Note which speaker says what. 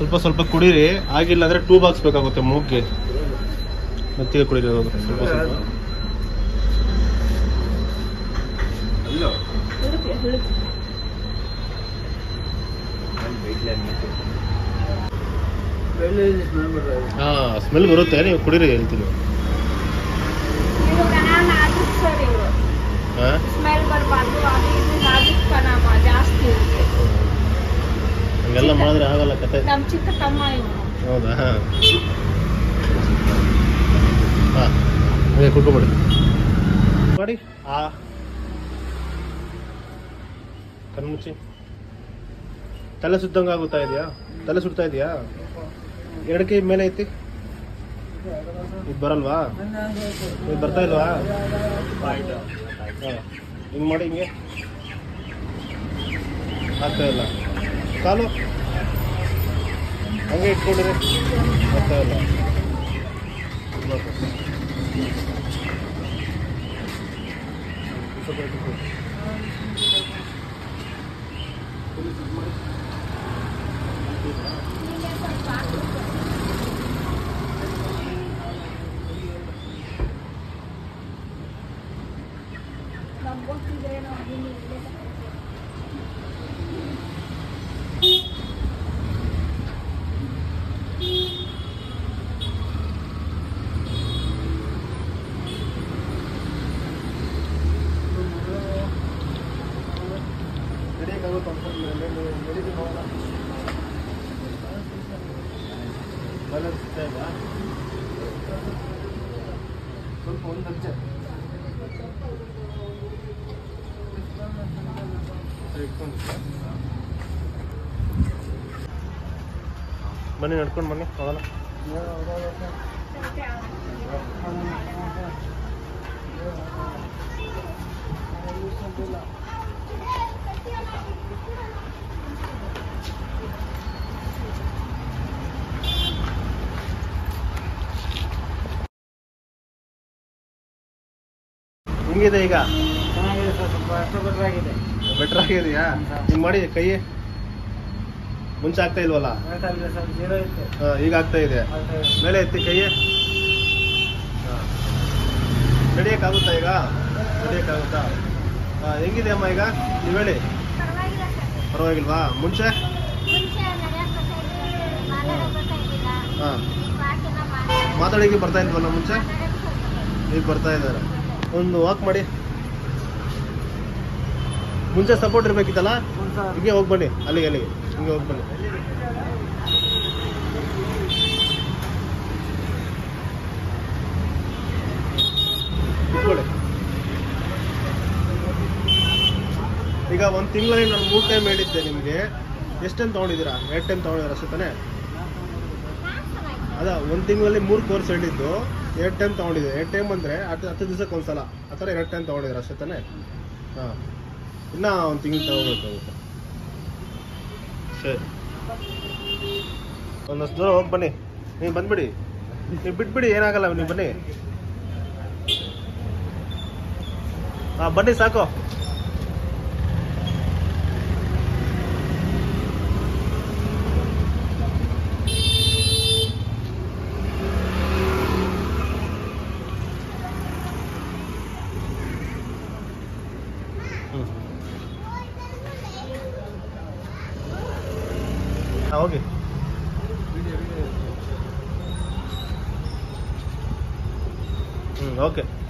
Speaker 1: ಸ್ವಲ್ಪ ಸ್ವಲ್ಪ ಕುಡೀರಿ ಆಗಿಲ್ಲ ಅಂದ್ರೆ ಟೂ ಬಾಕ್ಸ್ ಬೇಕಾಗುತ್ತೆ ಮೂಗ್ಗೆ ಮತ್ತಿಗೆ ಕುಡೀರಿ ಹೋಗು. ಸ್ವಲ್ಪ ಸ್ವಲ್ಪ ಹಾ ಸ್ಮೆಲ್ ಬರುತ್ತೆ ನೀವು ಕುಡೀರಿ ಹೇಳ್ತೀನಿ
Speaker 2: ಇವಾಗ ನಾನು ನಾಜೂಕ್ ಸರ್ ಇವರು
Speaker 1: ಹಾ
Speaker 2: ಸ್ಮೆಲ್ ಬರಬಾರ್ದು ಅದು ಇದು ನಾಜೂಕ್ ಕಣಮ್ಮ ಜಾಸ್ತಿ ಇರುತ್ತೆ
Speaker 1: ಹಂಗೆಲ್ಲ ಮಾಡಿದ್ರೆ ಆಗಲ್ಲ ಕತೆ
Speaker 2: ನಮ್ಮ ಚಿಕ್ಕ ತಮ್ಮ ಇವನು
Speaker 1: ಹೌದಾ ಹಾಂ ಹಾಗೆ ಕುಡ್ಕೊಬೇಡಿ ಮಾಡಿ ಆ ಕಣ್ಮುಚ್ಚಿ ತಲೆ ಸುತ್ತಂಗೆ ಆಗುತ್ತಾ ಇದೆಯಾ ತಲೆ ಸುಡ್ತಾ ಇದೆಯಾ ಎರಡು ಕೈ ಮೇಲೆ ಐತಿ ಇದು ಬರಲ್ವಾ ಇದು ಬರ್ತಾ ಇಲ್ವಾ ಹಾಂ ಹಿಂಗೆ ಮಾಡಿ ಹಿಂಗೆ ಆಗ್ತಾ ಇಲ್ಲ ಕಾಲು ಹಂಗೆ ಇಟ್ಕೊಂಡಿರಿ ಬರ್ತಾ ಇಲ್ಲ ನೋಡ್ರಿ. ಸ್ವಲ್ಪ ಇಟ್ಕೊಳ್ಳಿ.
Speaker 2: ನಮ್ಗೆ ಗೊತ್ತಿದ್ರೆ ನಾವು ಅದನ್ನ ಇಲ್ಲೇ ತಗೊಳ್ತೀವಿ.
Speaker 1: ಹಿಡಿಯಕ್ಕಾಗುತ್ತಾ ಅನ್ಕೊಂಡ್ಮೇಲೆ ನೀವು ಹಿಡಿದು ನೋಡೋಣ. Balance ಇದೆ ಅಲ್ವಾ? ಸ್ವಲ್ಪ ಒಂದು ಹೆಜ್ಜೆ. ಸರಿ, ಇಟ್ಕೊಂಡು. ಬನ್ನಿ ನಡ್ಕೊಂಡು ಬನ್ನಿ ಹೋಗೋಣ ಹೆಂಗಿದೆ ಈಗ
Speaker 3: ಚೆನ್ನಾಗಿದೆ ಸರ್ ಸ್ವಲ್ಪ ಅಷ್ಟು ಬೆಟರ್ ಆಗಿದೆ
Speaker 1: ಬೆಟರ್ ಆಗಿದೆಯಾ ಹಿಂಗ್ ಮಾಡಿ ಕೈ ಮುಂಚೆ ಆಗ್ತಾ ಇಲ್ವಲ್ಲ
Speaker 3: ಆಯ್ತಲ್ಲ ಸರ್ ಜೀರೋ ಇತ್ತು
Speaker 1: ಹಾ, ಈಗ ಆಗ್ತಾ ಇದೆ
Speaker 3: ಆಗ್ತಾ ಇದೆ.
Speaker 1: ಮೇಲೆ ಎತ್ತಿ ಕೈ ನಡೆಯಕ್ಕಾಗುತ್ತಾ ಈಗ ನಡೆಯಕ್ಕಾಗುತ್ತಾ ಹಾ, ಹೆಂಗಿದೆ ಅಮ್ಮ ಈಗ ನೀವು ಹೇಳಿ
Speaker 2: ಪರವಾಗಿಲ್ಲ ಸರ್
Speaker 1: ಪರವಾಗಿಲ್ವಾ ಮುಂಚೆ
Speaker 2: ಮುಂಚೆ ನಡೆಯಕ್ಕೆ ಗೊತ್ತಾಗಿಲ್ಲ ಮಾತಾಡಕ್ಕೆ ಗೊತ್ತಾಗಿಲ್ಲ
Speaker 1: ಹಾ
Speaker 2: ಈಗ ವಾಕೆಲ್ಲ ಮಾತಾಡಕ್ಕೆ
Speaker 1: ಮಾತಾಡೋಕೆ ಬರ್ತಾ ಇಲ್ವಲ್ಲ ಮುಂಚೆ
Speaker 2: ಗೊತ್ತಾಗಿಲ್ಲ.
Speaker 1: ಈಗ ಬರ್ತಾ ಇದ್ದಾರೆ ಒಂದು ವಾಕ್ ಮಾಡಿ ಮುಂಚೆ ಸಪೋರ್ಟ್ ಇರ್ಬೇಕಿತ್ತಲ್ಲ
Speaker 3: ಹ್ಞೂ ಸರ್
Speaker 1: ಹಿಂಗೆ ಹೋಗಿ ಬನ್ನಿ ಅಲ್ಲಿಗೆ ಅಲ್ಲಿಗೆ ಹಿಂಗೆ ಹೋಗಿ ಬನ್ನಿ ಕೂತ್ಕೊಳ್ಳಿ ಈಗ ಒಂದು ತಿಂಗಳಲ್ಲಿ ನಾನು ಮೂರು ಟೈಮ್ ಹೇಳಿದ್ದೆ ನಿಮಗೆ ಎಷ್ಟು ಟೈಮ್ ತೊಗೊಂಡಿದ್ದೀರಾ ಎರಡು ಟೈಮ್ ತೊಗೊಂಡಿದ್ದೀರಾ ಅಷ್ಟೇ ತಾನೇ ಅದ ಒಂದು ತಿಂಗಳಲ್ಲಿ ಮೂರು ಕೋರ್ಸ್ ಹೇಳಿದ್ದು ಎರಡು ಟೈಮ್ ತೊಗೊಂಡಿದ್ದೆ ಎರಡು ಟೈಮ್ ಅಂದರೆ ಹತ್ತು ಹತ್ತು ದಿವಸಕ್ಕೆ ಒಂದ್ಸಲ ಆ ಥರ ಎರಡು ಟೈಮ್ ತೊಗೊಂಡಿದ್ದೀರಾ ಅಷ್ಟೇ ತಾನೇ ಹಾಂ ಇನ್ನೂ ಒಂದು ತಿಂಗಳು ತಗೋಬೇಕಾಗುತ್ತೆ ಸರಿ ಒಂದಷ್ಟು ದೂರ ಹೋಗಿ ಬನ್ನಿ ನೀವು ಬಂದ್ಬಿಡಿ ನೀವು ಬಿಟ್ಬಿಡಿ ಏನಾಗಲ್ಲ ನೀವು ಬನ್ನಿ ಹಾಂ ಬನ್ನಿ ಸಾಕು ಹ್ಞೂ ಹಾಂ ಹೋಗಿ ಹ್ಞೂ ಓಕೆ